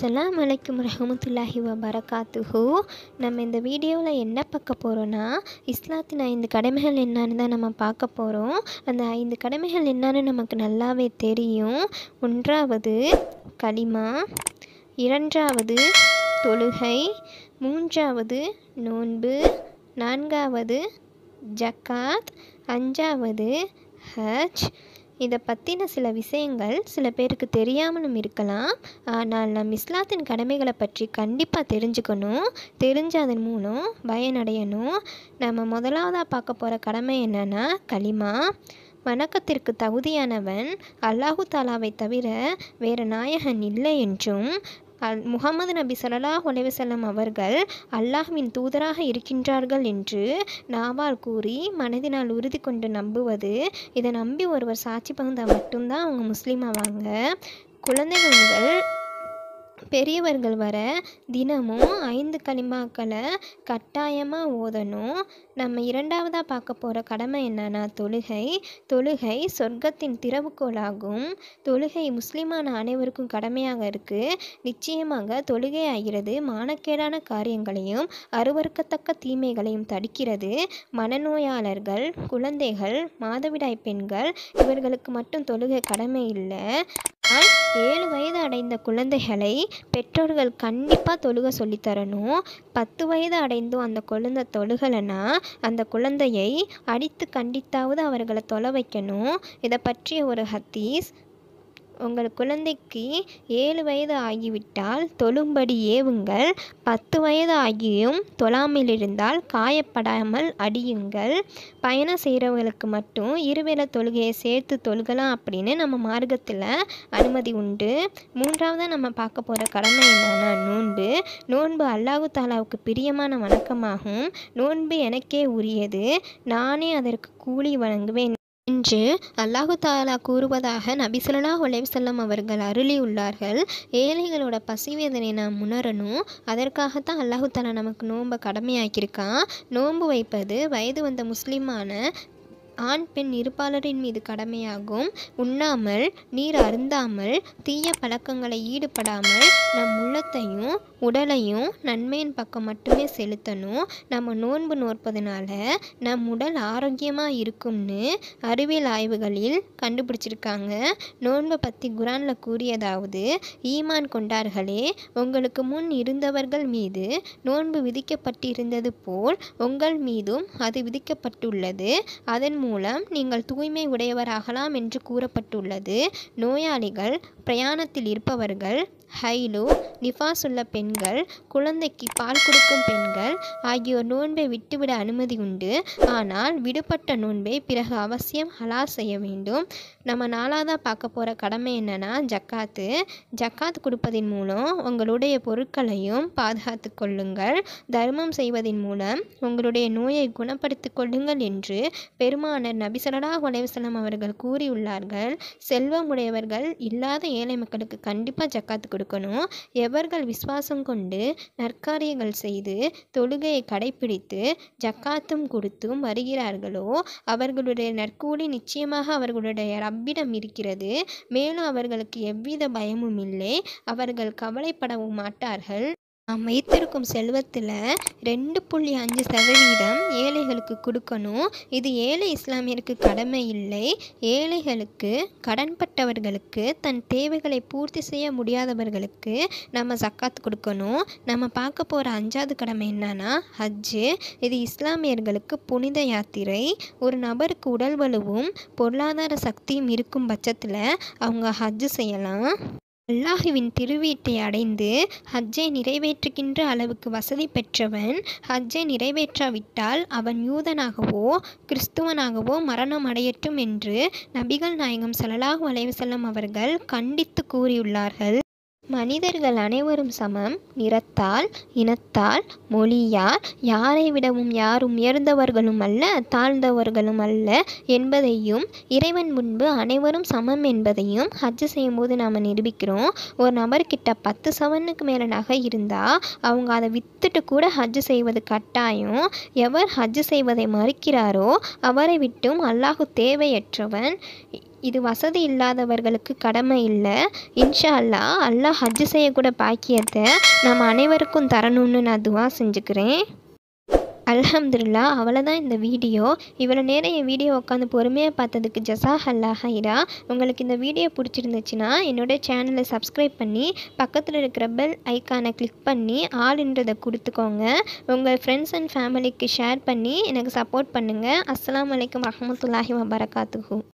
அஸ்ஸலாமு அலைக்கும் ரஹமத்துல்லாஹி வபரகாத்துஹு நம்ம இந்த வீடியோவில் என்ன பார்க்க போகிறோன்னா இஸ்லாத்தின் ஐந்து கடமைகள் என்னன்னு தான் நம்ம பார்க்க போகிறோம் அந்த ஐந்து கடமைகள் என்னன்னு நமக்கு நல்லாவே தெரியும் ஒன்றாவது கலிமா இரண்டாவது தொழுகை மூன்றாவது நோன்பு நான்காவது ஜக்காத் அஞ்சாவது ஹஜ் இதை பற்றின சில விஷயங்கள் சில பேருக்கு தெரியாமலும் இருக்கலாம் ஆனால் நம் இஸ்லாத்தின் கடமைகளை பற்றி கண்டிப்பாக தெரிஞ்சுக்கணும் தெரிஞ்சு அதன் மூலம் பயனடையணும் நம்ம முதலாவதாக பார்க்க போகிற கடமை என்னென்னா களிமா வணக்கத்திற்கு தகுதியானவன் அல்லாஹு தாலாவை தவிர வேறு நாயகன் இல்லை என்றும் அல் முகமது நபி ஸல்லல்லாஹு அலைஹி வஸல்லம் அவர்கள் அல்லாஹ்வின் தூதராக இருக்கின்றார்கள் என்று நாவால் கூறி மனதினால் உறுதி கொண்டு நம்புவது இதை நம்பி ஒருவர் சாட்சி பகிர்ந்தால் மட்டும்தான் அவங்க முஸ்லீம் ஆவாங்க குழந்தைகள் முதல் பெரியவர்கள் வர தினமும் ஐந்து களிமாக்களை கட்டாயமாக ஓதணும் நம்ம இரண்டாவதாக பார்க்க போகிற கடமை என்னன்னா தொழுகை தொழுகை சொர்க்கத்தின் திறவுகோலாகும் தொழுகை முஸ்லீமான அனைவருக்கும் கடமையாக இருக்குது நிச்சயமாக தொழுகை ஆகிறது மானக்கேடான காரியங்களையும் அருவறுக்கத்தக்க தீமைகளையும் தடுக்கிறது மனநோயாளர்கள் குழந்தைகள் மாதவிடாய் பெண்கள் இவர்களுக்கு மட்டும் தொழுகை கடமை இல்லை ஆனால் ஏழு வயது அடைந்த குழந்தைகளை பெற்றோர்கள் கண்டிப்பாக தொழுக சொல்லித்தரணும் பத்து வயது அடைந்தும் அந்த குழந்தை தொழுகலைன்னா அந்த குழந்தையை அடித்து கண்டித்தாவது அவர்களை தொலை வைக்கணும் இதை பற்றிய ஒரு ஹத்தீஸ் உங்கள் குழந்தைக்கு ஏழு வயது ஆகிவிட்டால் தொழும்படி ஏவுங்கள் பத்து வயது ஆகியும் தொழாமல் இருந்தால் காயப்படாமல் அடியுங்கள் பயணம் செய்கிறவங்களுக்கு மட்டும் இருவேளை தொழுகையை சேர்த்து தொழுகலாம் அப்படின்னு நம்ம மார்க்கத்தில் அனுமதி உண்டு மூன்றாவதாக நம்ம பார்க்க போகிற கடமை என்னன்னா நோன்பு நோன்பு அல்லாஹு தாலாவுக்கு பிரியமான வணக்கமாகும் நோன்பு எனக்கே உரியது நானே அதற்கு கூலி வழங்குவேன் என்று அல்லாஹு தாலா கூறுவதாக நபி ஸல்லல்லாஹு அலைஹி வஸல்லம் அவர்கள் அருளியுள்ளார்கள் ஏழைகளோட பசிவேதனை நாம் உணரணும் அதற்காகத்தான் அல்லாஹு தாலா நமக்கு நோன்பை கடமையாக்கியிருக்கான் நோன்பு வைப்பது வயது வந்த முஸ்லிமான ஆண் பெண் இருப்பாளரின் மீது கடமையாகும் உண்ணாமல் நீர் அருந்தாமல் தீய பழக்கங்களை ஈடுபடாமல் நம் உள்ளத்தையும் உடலையும் நன்மையின் பக்கம் மட்டுமே செலுத்தணும் நம்ம நோன்பு நோற்பதனால நம் உடல் ஆரோக்கியமாக இருக்கும்னு அறிவியல் ஆய்வுகளில் கண்டுபிடிச்சிருக்காங்க நோன்பை பற்றி குரானில் கூறியதாவது ஈமான் கொண்டார்களே உங்களுக்கு முன் இருந்தவர்கள் மீது நோன்பு விதிக்கப்பட்டிருந்தது போல் உங்கள் மீதும் அது விதிக்கப்பட்டுள்ளது அதன் மூலம் நீங்கள் தூய்மை உடையவராகலாம் என்று கூறப்பட்டுள்ளது நோயாளிகள் பிரயாணத்தில் இருப்பவர்கள் ஹைலு நிஃபாஸ் உள்ள பெண்கள் குழந்தைக்கு பால் கொடுக்கும் பெண்கள் ஆகியோர் நோன்பை விட்டுவிட அனுமதி உண்டு ஆனால் விடுபட்ட நோன்பை பிறகு அவசியம் ஹலால் செய்ய வேண்டும் நம்ம நாளாக பார்க்க போகிற கடமை என்னன்னா ஜக்காத்து ஜக்காத் கொடுப்பதன் மூலம் உங்களுடைய பொருட்களையும் பாதுகாத்து கொள்ளுங்கள் தர்மம் செய்வதன் மூலம் உங்களுடைய நோயை குணப்படுத்தி கொள்ளுங்கள் என்று பெருமானர் நபி ஸல்லல்லாஹு அலைஹி வஸல்லம் அவர்கள் கூறியுள்ளார்கள் செல்வமுடையவர்கள் இல்லாத ஏழை மக்களுக்கு கண்டிப்பாக ஜக்காத்து கொடுக்கணும் எவர்கள் விசுவாசம் கொண்டு நற்காரியங்கள் செய்து தொழுகையை கடைப்பிடித்து ஜக்காத்தும் கொடுத்தும் வருகிறார்களோ அவர்களுடைய நற்கூலி நிச்சயமாக அவர்களுடைய ரப்பிடம் இருக்கிறது மேலும் அவர்களுக்கு எவ்வித பயமும் இல்லை அவர்கள் கவலைப்படவும் மாட்டார்கள் நாம் வைத்திருக்கும் செல்வத்தில் ரெண்டு புள்ளி அஞ்சு சதவீதம் ஏழைகளுக்கு கொடுக்கணும் இது ஏழை இஸ்லாமியருக்கு கடமை இல்லை ஏழைகளுக்கு கடன்பட்டவர்களுக்கு தன் தேவைகளை பூர்த்தி செய்ய முடியாதவர்களுக்கு நம்ம சக்காத் கொடுக்கணும் நம்ம பார்க்க போகிற அஞ்சாவது கடமை என்னன்னா ஹஜ்ஜு இது இஸ்லாமியர்களுக்கு புனித யாத்திரை ஒரு நபருக்கு உடல் வலுவும் பொருளாதார சக்தியும் இருக்கும் பட்சத்தில் அவங்க ஹஜ்ஜு செய்யலாம் அல்லாஹுவின் திருவீட்டை அடைந்து ஹஜ்ஜை நிறைவேற்றுகின்ற அளவுக்கு வசதி பெற்றவன் ஹஜ்ஜை நிறைவேற்றாவிட்டால் அவன் யூதனாகவோ கிறிஸ்துவனாகவோ மரணம் அடையட்டும் என்று நபிகள் நாயகம் ஸல்லல்லாஹு அலைஹி வஸல்லம் அவர்கள் கண்டித்து கூறியுள்ளார்கள் மனிதர்கள் அனைவரும் சமம் நிறத்தால் இனத்தால் மொழியால் யாரை விடவும் யாரும் உயர்ந்தவர்களும் அல்ல தாழ்ந்தவர்களும் அல்ல என்பதையும் இறைவன் முன்பு அனைவரும் சமம் என்பதையும் ஹஜ்ஜு செய்யும்போது நாம் நிரூபிக்கிறோம் ஒரு நபர்கிட்ட பத்து சவனுக்கு மேலே நகை இருந்தால் அவங்க அதை விற்றுட்டு கூட ஹஜ்ஜு செய்வது கட்டாயம் எவர் ஹஜ்ஜு செய்வதை மறுக்கிறாரோ அவரை விட்டும் அல்லாஹு தேவையற்றவன் இது வசதி இல்லாதவர்களுக்கு கடமை இல்லை இன்ஷா அல்லா அல்லாஹ் ஹஜ்ஜு செய்யக்கூட பாக்கியத்தை நம்ம அனைவருக்கும் தரணும்னு நான் துவா செஞ்சுக்கிறேன் அல்ஹம்துலில்லா அவ்வளோதான் இந்த வீடியோ இவ்வளோ நேரம் என் வீடியோ உட்காந்து பொறுமையாக பார்த்ததுக்கு ஜஸா அல்லா ஹைரா உங்களுக்கு இந்த வீடியோ பிடிச்சிருந்துச்சுன்னா என்னோட சேனலை சப்ஸ்கிரைப் பண்ணி பக்கத்தில் இருக்கிற பெல் ஐக்கானை கிளிக் பண்ணி ஆளுன்றதை கொடுத்துக்கோங்க உங்கள் ஃப்ரெண்ட்ஸ் அண்ட் ஃபேமிலிக்கு ஷேர் பண்ணி எனக்கு சப்போர்ட் பண்ணுங்கள் அஸ்ஸலாமு அலைக்கும் வரஹ்மத்துல்லாஹி வபரகாத்துஹு